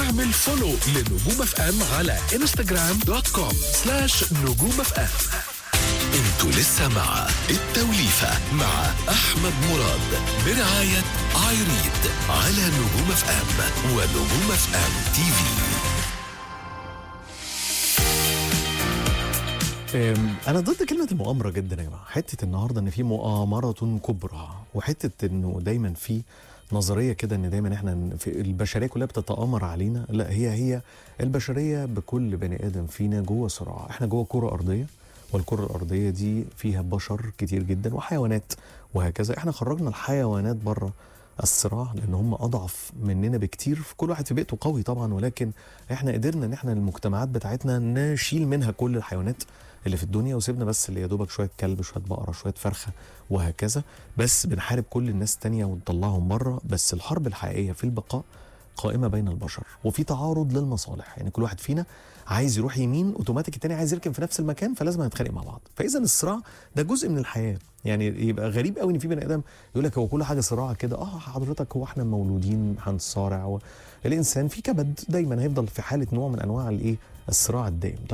واعمل فولو لنجوم اف ام على انستغرام دوت كوم سلاش نجوم اف ام انتوا لسه مع التوليفة مع احمد مراد برعاية ايريد على نجوم اف ام ونجوم اف ام تي في أم، انا ضد كلمه المؤامره جدا يا جماعه حته النهارده ان في مؤامره كبرى وحته انه دايما في نظريه كده ان دايما احنا في البشريه كلها بتتامر علينا لا هي هي البشريه بكل بني ادم فينا جوه صراع احنا جوه كره ارضيه والكره الارضيه دي فيها بشر كتير جدا وحيوانات وهكذا احنا خرجنا الحيوانات بره الصراع لان هم اضعف مننا بكتير في كل واحد في بيئته قوي طبعا ولكن احنا قدرنا ان احنا المجتمعات بتاعتنا نشيل منها كل الحيوانات اللي في الدنيا وسيبنا بس اللي يا دوبك شويه كلب شويه بقره شويه فرخه وهكذا بس بنحارب كل الناس التانية ونطلعهم بره بس الحرب الحقيقيه في البقاء قائمه بين البشر وفي تعارض للمصالح يعني كل واحد فينا عايز يروح يمين اوتوماتيك التاني عايز يركن في نفس المكان فلازم هنتخانق مع بعض فاذا الصراع ده جزء من الحياه يعني يبقى غريب قوي ان في بني ادم يقول لك هو كل حاجه صراع كده اه حضرتك هو احنا مولودين هنصارع و... الانسان في كبد دايما هيفضل في حاله نوع من انواع الايه الصراع الدائم